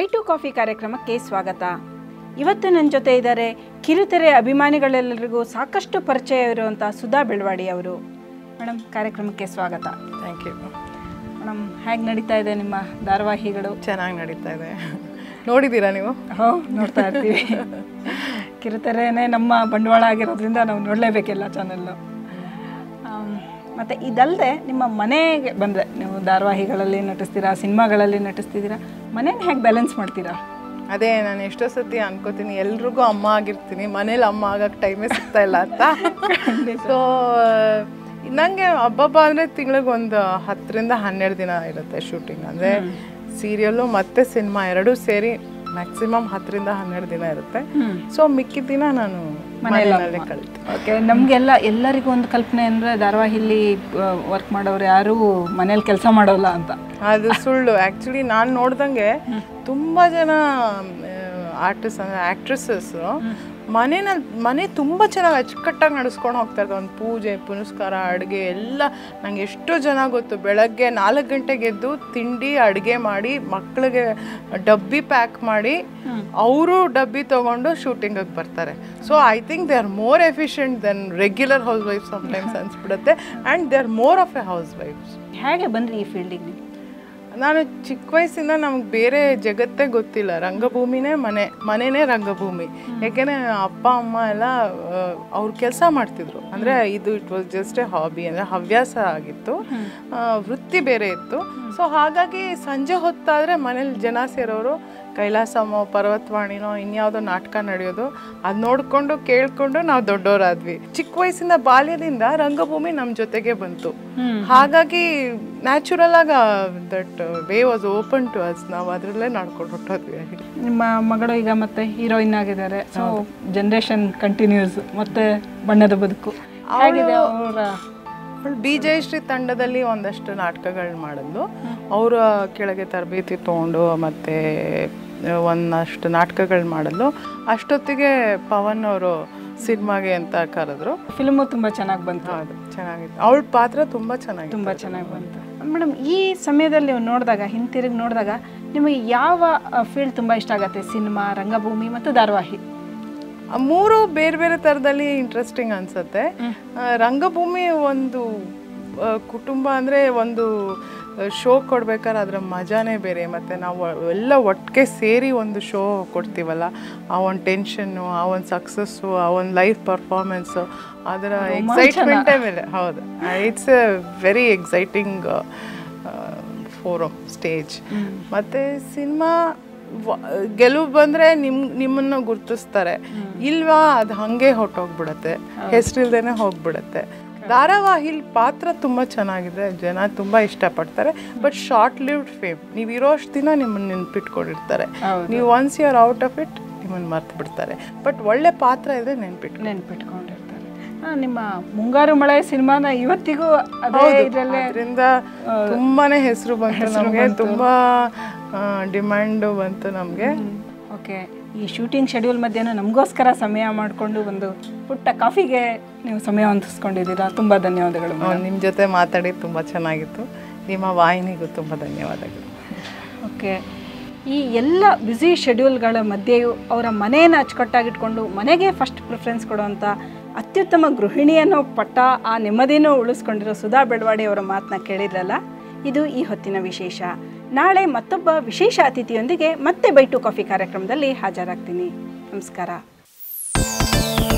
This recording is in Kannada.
ಬೈ ಟು ಕಾಫಿ ಕಾರ್ಯಕ್ರಮಕ್ಕೆ ಸ್ವಾಗತ ಇವತ್ತು ನನ್ನ ಜೊತೆ ಇದ್ದಾರೆ ಕಿರುತೆರೆ ಅಭಿಮಾನಿಗಳೆಲ್ಲರಿಗೂ ಸಾಕಷ್ಟು ಪರಿಚಯ ಇರುವಂಥ ಸುಧಾ ಬೆಳವಾಡಿ ಅವರು ಮೇಡಮ್ ಕಾರ್ಯಕ್ರಮಕ್ಕೆ ಸ್ವಾಗತ ಥ್ಯಾಂಕ್ ಯು ಮೇಡಮ್ ಹೇಗೆ ನಡೀತಾ ಇದೆ ನಿಮ್ಮ ಧಾರಾವಾಹಿಗಳು ಚೆನ್ನಾಗಿ ನಡೀತಾ ಇದೆ ನೋಡಿದ್ದೀರಾ ನೀವು ಹೋ ನೋಡ್ತಾ ಇರ್ತೀವಿ ಕಿರುತೆರೆನೇ ನಮ್ಮ ಬಂಡವಾಳ ಆಗಿರೋದ್ರಿಂದ ನಾವು ನೋಡಲೇಬೇಕೆಲ್ಲ ಚಾನಲ್ಲು ಮತ್ತು ಇದಲ್ಲದೆ ನಿಮ್ಮ ಮನೆಗೆ ಬಂದರೆ ನೀವು ಧಾರಾವಾಹಿಗಳಲ್ಲಿ ನಟಿಸ್ತೀರಾ ಸಿನಿಮಾಗಳಲ್ಲಿ ನಟಿಸ್ತಿದ್ದೀರಾ ಮನೇನ ಹೇಗೆ ಬ್ಯಾಲೆನ್ಸ್ ಮಾಡ್ತೀರಾ ಅದೇ ನಾನು ಎಷ್ಟೋ ಸತಿ ಅನ್ಕೋತೀನಿ ಎಲ್ರಿಗೂ ಅಮ್ಮ ಆಗಿರ್ತೀನಿ ಮನೇಲಿ ಅಮ್ಮ ಆಗಕ್ಕೆ ಟೈಮೇ ಸಿಗ್ತಾ ಇಲ್ಲ ಅಂತ ಸೊ ನನಗೆ ಹಬ್ಬಬ್ಬ ಅಂದರೆ ತಿಂಗಳಿಗೆ ಒಂದು ಹತ್ತರಿಂದ ಹನ್ನೆರಡು ದಿನ ಇರುತ್ತೆ ಶೂಟಿಂಗ್ ಅಂದರೆ ಸೀರಿಯಲ್ಲು ಮತ್ತು ಸಿನಿಮಾ ಎರಡೂ ಸೇರಿ ಮ್ಯಾಕ್ಸಿಮಮ್ ಹತ್ತರಿಂದ ಹನ್ನೆರಡು ದಿನ ಇರುತ್ತೆ ಸೊ ಮಿಕ್ಕಿದ ದಿನ ನಾನು ಮನೆಯಲ್ಲೇ ಕಳಿತೀನಿ ಓಕೆ ನಮಗೆಲ್ಲ ಎಲ್ಲರಿಗೂ ಒಂದು ಕಲ್ಪನೆ ಅಂದರೆ ಧಾರಾವಾಹಿಲಿ ವರ್ಕ್ ಮಾಡೋರು ಯಾರೂ ಮನೇಲಿ ಕೆಲಸ ಮಾಡೋಲ್ಲ ಅಂತ ಅದು ಸುಳ್ಳು ಆ್ಯಕ್ಚುಲಿ ನಾನು ನೋಡ್ದಂಗೆ ತುಂಬ ಜನ ಆರ್ಟಿಸ್ಟ್ ಅಂದರೆ ಆ್ಯಕ್ಟ್ರೆಸಸ್ಸು ಮನೆಯಲ್ಲಿ ಮನೆ ತುಂಬ ಚೆನ್ನಾಗಿ ಅಚ್ಚುಕಟ್ಟಾಗಿ ನಡೆಸ್ಕೊಂಡು ಹೋಗ್ತಾ ಇರ್ತಾರೆ ಒಂದು ಪೂಜೆ ಪುನಸ್ಕಾರ ಅಡುಗೆ ಎಲ್ಲ ನಂಗೆ ಎಷ್ಟೋ ಜನ ಗೊತ್ತು ಬೆಳಗ್ಗೆ ನಾಲ್ಕು ಗಂಟೆಗೆ ಎದ್ದು ತಿಂಡಿ ಅಡುಗೆ ಮಾಡಿ ಮಕ್ಕಳಿಗೆ ಡಬ್ಬಿ ಪ್ಯಾಕ್ ಮಾಡಿ ಅವರು ಡಬ್ಬಿ ತೊಗೊಂಡು ಶೂಟಿಂಗಿಗೆ ಬರ್ತಾರೆ so I think they are more efficient then regular housewife sometimes ಅನ್ಸ್ಬಿಡುತ್ತೆ and they are more of a ಹೌಸ್ ವೈಫ್ಸ್ ಹೇಗೆ ಬಂದ್ರಿ ಈ ಫೀಲ್ಡಿಗೆ ನೀವು ನಾನು ಚಿಕ್ಕ ವಯಸ್ಸಿಂದ ನಮ್ಗೆ ಬೇರೆ ಜಗತ್ತೇ ಗೊತ್ತಿಲ್ಲ ರಂಗಭೂಮಿನೇ ಮನೆ ಮನೆನೇ ರಂಗಭೂಮಿ ಯಾಕೆಂದರೆ ಅಪ್ಪ ಅಮ್ಮ ಎಲ್ಲ ಅವ್ರು ಕೆಲಸ ಮಾಡ್ತಿದ್ರು ಅಂದರೆ ಇದು it was just a hobby ಅಂದರೆ ಹವ್ಯಾಸ ಆಗಿತ್ತು ಆ, ವೃತ್ತಿ ಬೇರೆ ಇತ್ತು ಸೊ ಹಾಗಾಗಿ ಸಂಜೆ ಹೊತ್ತಾದರೆ ಮನೇಲಿ ಜನ ಸೇರೋರು ಕೈಲಾಸಮೋ ಪರ್ವತವಾಣಿನೋ ಇನ್ಯಾವುದೋ ನಾಟಕ ನಡೆಯೋದು ಅದು ನೋಡಿಕೊಂಡು ಕೇಳ್ಕೊಂಡು ನಾವು ದೊಡ್ಡವರಾದ್ವಿ ಚಿಕ್ಕ ವಯಸ್ಸಿಂದ ಬಾಲ್ಯದಿಂದ ರಂಗಭೂಮಿ ನಮ್ಮ ಜೊತೆಗೆ ಬಂತು ಹಾಗಾಗಿ ನ್ಯಾಚುರಲ್ ಆಗ that way was open to us ನಾವು ಅದರಲ್ಲೇ ನಡ್ಕೊಂಡು ಹೊಟ್ಟೋದ್ವಿ ನಿಮ್ಮ ಮಗಳು ಈಗ ಮತ್ತೆ ಹೀರೋಯಿನ್ ಆಗಿದ್ದಾರೆ ಸೊ ಜನ್ರೇಷನ್ ಕಂಟಿನ್ಯೂಸ್ ಮತ್ತೆ ಬಣ್ಣದ ಬದುಕು ಹೇಗಿದೆ ಅವರ ಅವಳು ಬಿ ಜಯಶ್ರೀ ತಂಡದಲ್ಲಿ ಒಂದಷ್ಟು ನಾಟಕಗಳು ಮಾಡಿದ್ಲು ಅವರ ಕೆಳಗೆ ತರಬೇತಿ ತೊಗೊಂಡು ಮತ್ತು ಒಂದಷ್ಟು ನಾಟಕಗಳು ಮಾಡಿದ್ಲು ಅಷ್ಟೊತ್ತಿಗೆ ಪವನ್ ಅವರು ಸಿನಿಮಾಗೆ ಅಂತ ಕರೆದ್ರು ಫಿಲ್ಮು ತುಂಬ ಚೆನ್ನಾಗಿ ಬಂತು ಅದು ಚೆನ್ನಾಗಿತ್ತು ಅವಳ ಪಾತ್ರ ತುಂಬ ಚೆನ್ನಾಗಿತ್ತು ತುಂಬ ಚೆನ್ನಾಗಿ ಬಂತು ಮೇಡಮ್ ಈ ಸಮಯದಲ್ಲಿ ನೀವು ನೋಡಿದಾಗ ಹಿಂತಿರುಗಿ ನೋಡಿದಾಗ ನಿಮಗೆ ಯಾವ ಫೀಲ್ಡ್ ತುಂಬ ಇಷ್ಟ ಆಗುತ್ತೆ ಸಿನಿಮಾ ರಂಗಭೂಮಿ ಮತ್ತು ಧಾರಾವಾಹಿ ಆ ಮೂರು ಬೇರೆ ಬೇರೆ ಥರದಲ್ಲಿ ಇಂಟ್ರೆಸ್ಟಿಂಗ್ ಅನ್ಸುತ್ತೆ ಆ, ರಂಗಭೂಮಿ ಒಂದು ಆ, ಕುಟುಂಬ ಅಂದರೆ ಒಂದು ಶೋ ಕೊಡ್ಬೇಕಾದ್ರೆ ಅದರ ಮಜಾನೇ ಬೇರೆ ಮತ್ತು ನಾವು ಎಲ್ಲ ಒಟ್ಟಿಗೆ ಸೇರಿ ಒಂದು ಶೋ ಕೊಡ್ತೀವಲ್ಲ ಆ ಒಂದು ಟೆನ್ಷನ್ನು ಆ ಒಂದು ಸಕ್ಸಸ್ಸು ಆ ಒಂದು ಲೈಫ್ ಪರ್ಫಾರ್ಮೆನ್ಸು ಅದರ ಎಕ್ಸೈಟ್ಮೆಂಟೇ ಮೇಲೆ ಹೌದು it's a very exciting forum stage ಮತ್ತು ಸಿನಿಮಾ ಗೆಲುವು ಬಂದರೆ ನಿಮ್ ನಿಮ್ಮನ್ನು ಗುರ್ತಿಸ್ತಾರೆ ಇಲ್ವಾ ಅದು ಹಾಗೆ ಹೊಟ್ಟೋಗ್ಬಿಡತ್ತೆ ಹೆಸರಿಲ್ದೇನೆ ಹೋಗ್ಬಿಡತ್ತೆ ಧಾರಾವಾಹಿಲ್ ಪಾತ್ರ ತುಂಬ ಚೆನ್ನಾಗಿದೆ ಜನ ತುಂಬ ಇಷ್ಟಪಡ್ತಾರೆ ಬಟ್ ಶಾರ್ಟ್ ಲಿವ್ಡ್ ಫೇಮ್ ನೀವು ಇರೋಷ್ಟು ದಿನ ನಿಮ್ಮನ್ನು ನೆನ್ಪಿಟ್ಕೊಂಡಿರ್ತಾರೆ ನೀವು once you are out of it ನಿಮ್ಮನ್ನು ಮರ್ತು ಬಿಡ್ತಾರೆ ಬಟ್ ಒಳ್ಳೆ ಪಾತ್ರ ಇದ್ರೆ ನೆನ್ಪಿಟ್ಟು ನೆನ್ಪಿಟ್ಕೊಂಡಿರ್ತಾರೆ ಆ, ನಿಮ್ಮ ಮುಂಗಾರು ಮಳೆ ಸಿನಿಮಾನ ಇವತ್ತಿಗೂ ಅದೇ ಇದರಲ್ಲೇ ಅದರಿಂದ ತುಂಬಾನೇ ಹೆಸರು ಬಂತು ನಮಗೆ ತುಂಬಾ ಡಿಮ್ಯಾಂಡು ಬಂತು ನಮಗೆ ಓಕೆ ಈ ಶೂಟಿಂಗ್ ಶೆಡ್ಯೂಲ್ ಮಧ್ಯಾಹ್ನ ನಮಗೋಸ್ಕರ ಸಮಯ ಮಾಡಿಕೊಂಡು ಒಂದು ಪುಟ್ಟ ಕಾಫಿಗೆ ನೀವು ಸಮಯ ಹೊಂದಿಸ್ಕೊಂಡಿದ್ದೀರಾ ತುಂಬ ಧನ್ಯವಾದಗಳು ನಿಮ್ಮ ಜೊತೆ ಮಾತಾಡಿ ತುಂಬ ಚೆನ್ನಾಗಿತ್ತು ನಿಮ್ಮ ವಾಹಿನಿಗೂ ತುಂಬ ಧನ್ಯವಾದಗಳು ಓಕೆ ಈ ಎಲ್ಲ ಬ್ಯುಸಿ ಶೆಡ್ಯೂಲ್ಗಳ ಮಧ್ಯೆಯೂ ಅವರ ಮನೆಯನ್ನು ಅಚ್ಚುಕಟ್ಟಾಗಿಟ್ಕೊಂಡು ಮನೆಗೆ ಫಸ್ಟ್ ಪ್ರಿಫರೆನ್ಸ್ ಕೊಡುವಂಥ ಅತ್ಯುತ್ತಮ ಗೃಹಿಣಿಯನ್ನು ಪಟ್ಟ ಆ ನೆಮ್ಮದಿನೂ ಉಳಿಸ್ಕೊಂಡಿರೋ ಸುಧಾ ಬೆಳವಾಡಿ ಅವರ ಮಾತನ್ನ ಕೇಳಿದ್ರಲ್ಲ ಇದು ಈ ಹೊತ್ತಿನ ವಿಶೇಷ ನಾಳೆ ಮತ್ತೊಬ್ಬ ವಿಶೇಷ ಅತಿಥಿಯೊಂದಿಗೆ ಮತ್ತೆ ಬೈಟು ಕಾಫಿ ಕಾರ್ಯಕ್ರಮದಲ್ಲಿ ಹಾಜರಾಗ್ತೀನಿ ನಮಸ್ಕಾರ